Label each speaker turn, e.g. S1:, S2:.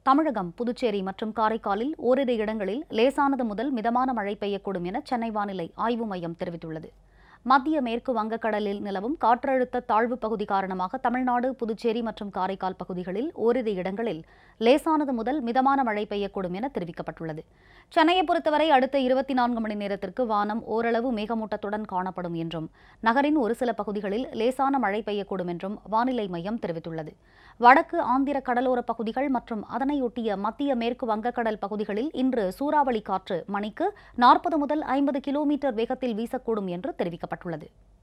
S1: தமிழகம் புதுச்சேரி மற்றும் காரைக்காலில் ஓரிரு இடங்களில் லேசானது முதல் மிதமான மழை பெய்யக்கூடும் என சென்னை வானிலை ஆய்வு மையம் தெரிவித்துள்ளது மத்திய மேற்கு வங்கக்கடலில் நிலவும் காற்றழுத்த தாழ்வு பகுதி காரணமாக தமிழ்நாடு புதுச்சேரி மற்றும் காரைக்கால் பகுதிகளில் ஓரிரு இடங்களில் லேசானது முதல் மிதமான மழை பெய்யக்கூடும் என தெரிவிக்கப்பட்டுள்ளது சென்னையை பொறுத்தவரை அடுத்த இருபத்தி நான்கு மணி நேரத்திற்கு வானம் ஓரளவு மேகமூட்டத்துடன் காணப்படும் என்றும் நகரின் ஒரு சில பகுதிகளில் லேசான மழை பெய்யக்கூடும் என்றும் வானிலை மையம் தெரிவித்துள்ளது வடக்கு ஆந்திர கடலோர பகுதிகள் மற்றும் அதனையொட்டிய மத்திய மேற்கு வங்கக்கடல் பகுதிகளில் இன்று சூறாவளி காற்று மணிக்கு நாற்பது முதல் ஐம்பது கிலோமீட்டர் வேகத்தில் வீசக்கூடும் என்று தெரிவிக்கப்பட்டுள்ளது